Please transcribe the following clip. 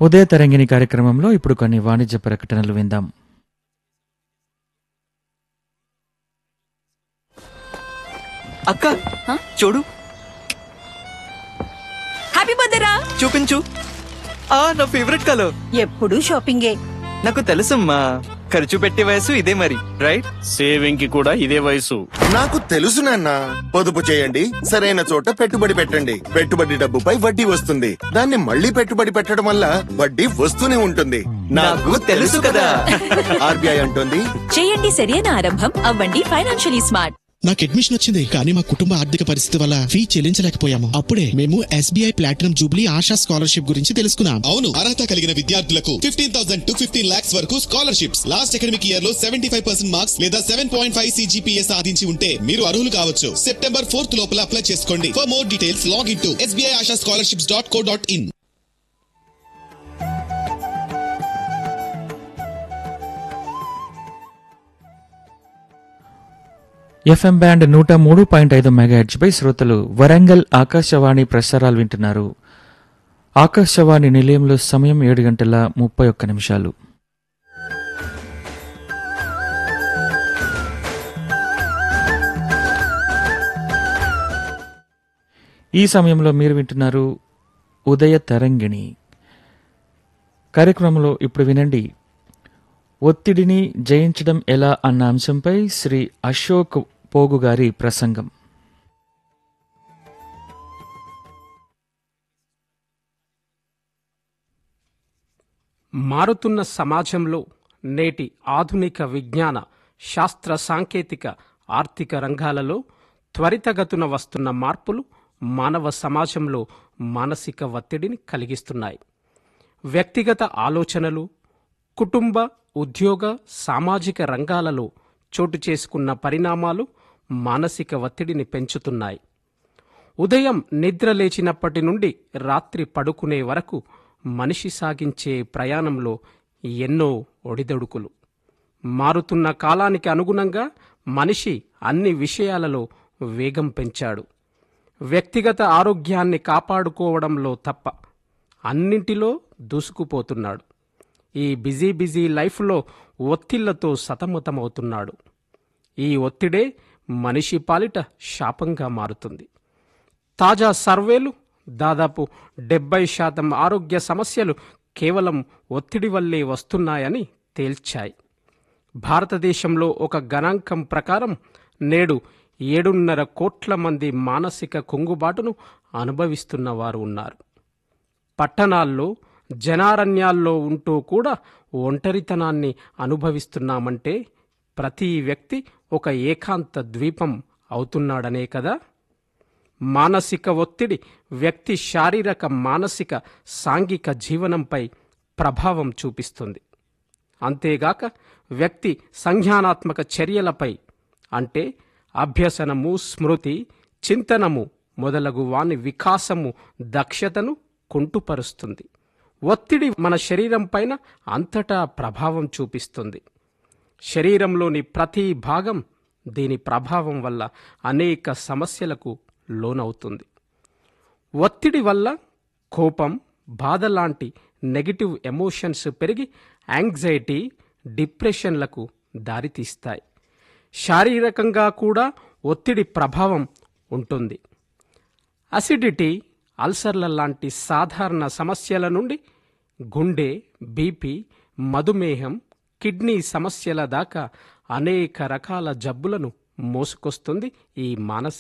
ఉదయ తరంగిణి కార్యక్రమంలో ఇప్పుడు కొన్ని వాణిజ్య ప్రకటనలు విందాం అక్క చూడు హ్యాపీ బర్త్డే రా చూపించు ఆ నా ఫేవరెట్ కలర్ ఎప్పుడు షాపింగే నాకు తెలుసమ్మా ఖర్చు పెట్టే వయసు ఇదే మరి రైట్ సేవింగ్ కి కూడా ఇదే వయసు నాకు తెలుసు నాన్న పొదుపు చేయండి సరైన చోట పెట్టుబడి పెట్టండి పెట్టుబడి డబ్బుపై వడ్డీ వస్తుంది దాన్ని మళ్ళీ పెట్టుబడి పెట్టడం వల్ల వడ్డీ వస్తూనే ఉంటుంది నాకు తెలుసు కదా. ఆర్బీఐ అంటుంది చేయండి సరైన ఆరంభం అవ్వండి ఫైనాన్షియలీ స్మార్ట్ నాకు అడ్మిషన్ వచ్చింది కానీ మా కుటుంబ ఆర్థిక పరిస్థితి వల్ల ఫీ చెల్లించలేకపోయాము అప్పుడే మేము SBI platinum jubilee Asha scholarship గురించి తెలుసుకున్నాం అవును అర్హత కలిగిన విద్యార్థులకు fifteen thousand to fifteen lakhs వరకు స్కాలర్షిప్స్ లాస్ట్ అకాడమిక్ ఇయర్ లో సెవెంటీ ఫైవ్ పర్సెంట్ మార్క్స్ లేదా సెవెన్ పాయింట్ ఫైవ్ సిజిపిఏ సాధించి ఉంటే మీరు అర్హులు కావచ్చు సెప్టెంబర్ ఫోర్త్ లోపల అప్లై చేసుకోండి for more details log in to SBI Asha scholarships dot co dot in FM band నూట మూడు పాయింట్ ఐదు మెగాహెడ్జ్ పై శ్రోతలు వరంగల్ ఆకాశవాణి ప్రసారాలు వింటున్నారు ఆకాశవాణి నిలయంలో సమయం ఏడు గంటల ముప్పై ఒక్క నిమిషాలు ఈ సమయంలో మీరు వింటున్నారు ఉదయ తరంగిణి కార్యక్రమంలో ఇప్పుడు వినండి ఒత్తిడిని జయించడం ఎలా అన్న అంశంపై శ్రీ అశోక్ పోగు గారి ప్రసంగం మారుతున్న సమాజంలో నేటి ఆధునిక విజ్ఞాన శాస్త్ర సాంకేతిక ఆర్థిక రంగాలలో త్వరితగతున వస్తున్న మార్పులు మానవ సమాజంలో మానసిక ఒత్తిడిని కలిగిస్తున్నాయి వ్యక్తిగత ఆలోచనలు కుటుంబ ఉద్యోగ సామాజిక రంగాలలో చోటు చేసుకున్న పరిణామాలు మానసిక ఒత్తిడిని పెంచుతున్నాయి ఉదయం నిద్ర లేచినప్పటి నుండి రాత్రి పడుకునే వరకు మనిషి సాగించే ప్రయాణంలో ఎన్నో ఒడిదొడుకులు మారుతున్న కాలానికి అనుగుణంగా మనిషి అన్ని విషయాలలో వేగం పెంచాడు వ్యక్తిగత ఆరోగ్యాన్ని కాపాడుకోవడంలో తప్ప అన్నింటిలో దూసుకుపోతున్నాడు ఈ బిజీ బిజీ లైఫ్లో ఒత్తిళ్లతో సతమతమవుతున్నాడు ఈ ఒత్తిడే మనిషి పాలిట శాపంగా మారుతుంది తాజా సర్వేలు దాదాపు డెబ్బై శాతం ఆరోగ్య సమస్యలు కేవలం ఒత్తిడి వల్లే వస్తున్నాయని తేల్చాయి భారతదేశంలో ఒక గణాంకం ప్రకారం నేడు ఏడున్నర కోట్ల మంది మానసిక కుంగుబాటును అనుభవిస్తున్న వారు ఉన్నారు పట్టణాల్లో జనారణ్యాల్లో ఉంటూ కూడా ఒంటరితనాన్ని అనుభవిస్తున్నామంటే ప్రతి వ్యక్తి ఒక ఏకాంత ద్వీపం అవుతున్నాడనే కదా మానసిక ఒత్తిడి వ్యక్తి శారీరక మానసిక సాంఘిక జీవనంపై ప్రభావం చూపిస్తుంది అంతేగాక వ్యక్తి సంజ్ఞానాత్మక చర్యలపై అంటే అభ్యసనము స్మృతి చింతనము మొదలగు వాని వికాసము దక్షతను కుంటుపరుస్తుంది ఒత్తిడి మన శరీరం పైన అంతటా ప్రభావం చూపిస్తుంది శరీరంలోని ప్రతి భాగం దీని ప్రభావం వల్ల అనేక సమస్యలకు లోనవుతుంది ఒత్తిడి వల్ల కోపం బాధ లాంటి నెగిటివ్ ఎమోషన్స్ పెరిగి యాంగ్జైటీ డిప్రెషన్లకు దారితీస్తాయి శారీరకంగా కూడా ఒత్తిడి ప్రభావం ఉంటుంది అసిడిటీ అల్సర్ల లాంటి సాధారణ సమస్యల నుండి గుండె బీపీ మధుమేహం కిడ్నీ సమస్యల దాకా అనేక రకాల జబ్బులను మోసుకొస్తుంది ఈ మానసిక